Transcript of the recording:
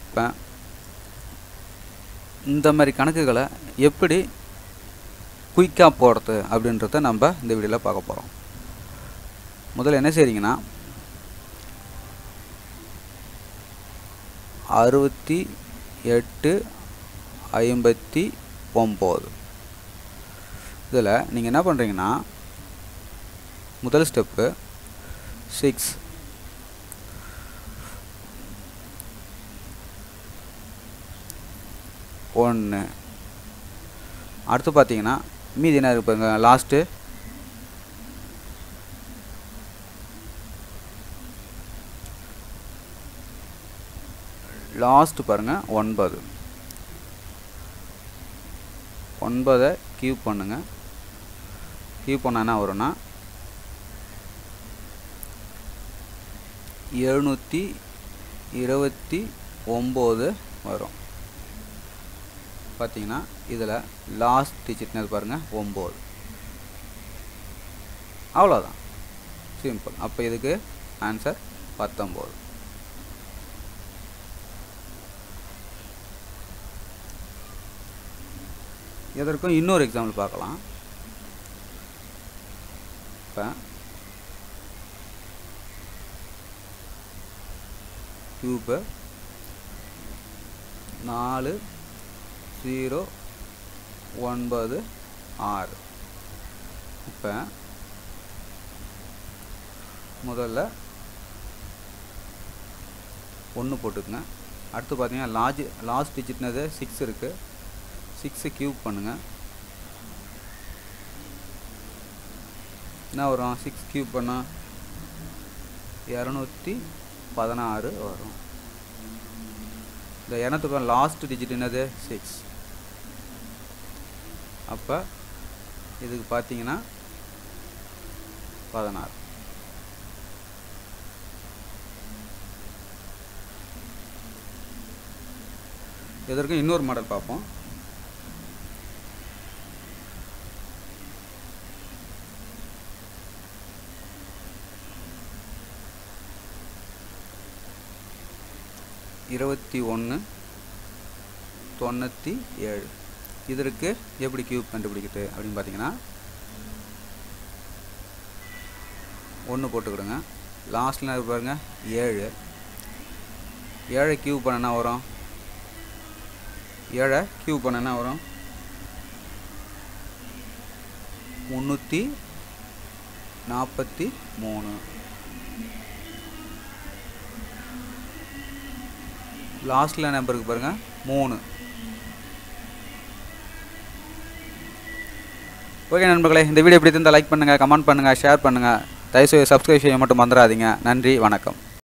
இப்போ இந்த மாதிரி கணக்குகளை எப்படி குயிக்காக போடுறது அப்படின்றத நம்ம இந்த வீடியோவில் பார்க்க போகிறோம் முதல்ல என்ன செய்றீங்கன்னா அறுபத்தி எட்டு ஐம்பத்தி ஒம்பது இதில் நீங்கள் என்ன பண்ணுறீங்கன்னா முதல் ஸ்டெப்பு சிக்ஸ் ஒன்று அடுத்து பார்த்தீங்கன்னா மீதி என்ன இருப்பாங்க லாஸ்ட்டு லாஸ்ட் பாருங்கள் ஒன்பது ஒன்பதை கியூப் பண்ணுங்க கியூப் பண்ணால் என்ன வரும்னா எழுநூற்றி இருபத்தி ஒம்பது வரும் பார்த்தீங்கன்னா இதில் லாஸ்ட் டிஜிட்னு பாருங்கள் ஒம்பது அவ்வளோதான் சிம்பிள் அப்போ இதுக்கு ஆன்சர் பத்தொம்போது இதற்கும் இன்னொரு எக்ஸாம்பிள் பார்க்கலாம் இப்போ கியூபு நாலு ஜீரோ ஒன்பது ஆறு இப்போ முதல்ல ஒன்று போட்டுக்குங்க அடுத்து பார்த்தீங்கன்னா லாஜ் லாஸ்ட் டிஜிட்னது சிக்ஸ் இருக்குது சிக்ஸு கியூப் பண்ணுங்கள் என்ன வரும் சிக்ஸ் கியூப் பண்ணால் இரநூத்தி பதினாறு வரும் இந்த இரநூத்தி லாஸ்ட் டிஜிட் என்னது சிக்ஸ் அப்போ இதுக்கு பார்த்தீங்கன்னா பதினாறு இதற்கு இன்னொரு மாடல் பார்ப்போம் இருபத்தி ஒன்று தொண்ணூற்றி ஏழு இதற்கு எப்படி கியூப் கண்டுபிடிக்கிறது அப்படின்னு பார்த்தீங்கன்னா ஒன்று போட்டுக்கிடுங்க லாஸ்ட்டில் பாருங்க ஏழு ஏழை கியூப் பண்ண என்ன வரும் ஏழை கியூப் பண்ண என்ன வரும் முந்நூற்றி நாற்பத்தி மூணு லாஸ்ட்டில் நம்பருக்கு பாருங்கள் மூணு ஓகே நண்பர்களே இந்த வீடியோ எப்படி இருந்தால் லைக் பண்ணுங்கள் கமெண்ட் பண்ணுங்கள் ஷேர் பண்ணுங்கள் தயவுசெய்து சப்ஸ்கிரைப் செய்ய மட்டும் மறந்துடாதீங்க நன்றி வணக்கம்